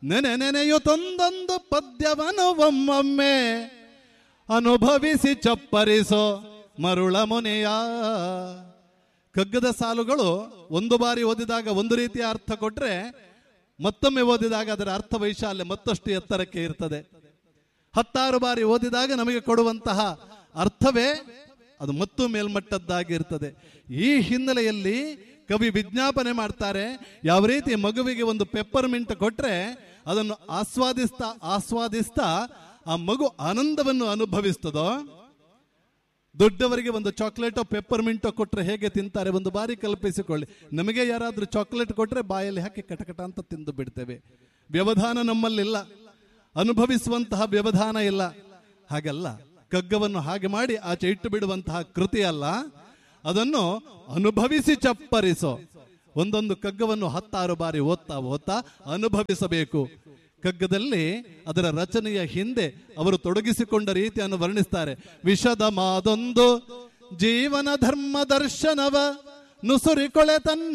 ನೆನೆ ನೆನೆಯುತ್ತೊಂದೊಂದು ಪದ್ಯವನ್ನು ಒಮ್ಮೊಮ್ಮೆ ಅನುಭವಿಸಿ ಚಪ್ಪರಿಸೋ ಮರುಳ ಮುನೆಯ ಕಗ್ಗದ ಸಾಲುಗಳು ಒಂದು ಬಾರಿ ಓದಿದಾಗ ಒಂದು ರೀತಿಯ ಅರ್ಥ ಕೊಟ್ರೆ ಮತ್ತೊಮ್ಮೆ ಓದಿದಾಗ ಅದರ ಅರ್ಥ ವೈಶಾಲ್ಯ ಮತ್ತಷ್ಟು ಎತ್ತರಕ್ಕೆ ಇರ್ತದೆ ಹತ್ತಾರು ಬಾರಿ ಓದಿದಾಗ ನಮಗೆ ಕೊಡುವಂತಹ ಅರ್ಥವೇ ಅದು ಮತ್ತು ಮೇಲ್ಮಟ್ಟದ್ದಾಗಿರ್ತದೆ ಈ ಹಿನ್ನೆಲೆಯಲ್ಲಿ ಕವಿ ವಿಜ್ಞಾಪನೆ ಮಾಡ್ತಾರೆ ಯಾವ ರೀತಿ ಮಗುವಿಗೆ ಒಂದು ಪೆಪ್ಪರ್ ಮಿಂಟ್ ಕೊಟ್ರೆ ಅದನ್ನು ಆಸ್ವಾದಿಸ್ತಾ ಆಸ್ವಾದಿಸ್ತಾ ಆ ಮಗು ಆನಂದವನ್ನು ಅನುಭವಿಸ್ತದೋ ದೊಡ್ಡವರಿಗೆ ಒಂದು ಚಾಕ್ಲೇಟೋ ಪೆಪ್ಪರ್ ಮಿಂಟೋ ಕೊಟ್ರೆ ಹೇಗೆ ತಿಂತಾರೆ ಒಂದು ಬಾರಿ ಕಲ್ಪಿಸಿಕೊಳ್ಳಿ ನಮಗೆ ಯಾರಾದ್ರೂ ಚಾಕ್ಲೇಟ್ ಕೊಟ್ರೆ ಬಾಯಲ್ಲಿ ಹಾಕಿ ಕಟಕಟ ಅಂತ ತಿಂದು ಬಿಡ್ತೇವೆ ವ್ಯವಧಾನ ನಮ್ಮಲ್ಲಿಲ್ಲ ಅನುಭವಿಸುವಂತಹ ವ್ಯವಧಾನ ಇಲ್ಲ ಹಾಗಲ್ಲ ಕಗ್ಗವನ್ನು ಹಾಗೆ ಮಾಡಿ ಆಚೆ ಇಟ್ಟು ಬಿಡುವಂತಹ ಕೃತಿ ಅಲ್ಲ ಅದನ್ನು ಅನುಭವಿಸಿ ಚಪ್ಪರಿಸೋ ಒಂದೊಂದು ಕಗ್ಗವನ್ನು ಹತ್ತಾರು ಬಾರಿ ಓದ್ತಾ ಓದ್ತಾ ಅನುಭವಿಸಬೇಕು ಕಗ್ಗದಲ್ಲಿ ಅದರ ರಚನೆಯ ಹಿಂದೆ ಅವರು ತೊಡಗಿಸಿಕೊಂಡ ರೀತಿಯನ್ನು ವರ್ಣಿಸ್ತಾರೆ ವಿಷದ ಮಾದೊಂದು ಜೀವನ ಧರ್ಮ ದರ್ಶನವ ನುಸುರಿಕೊಳೆ ತನ್ನ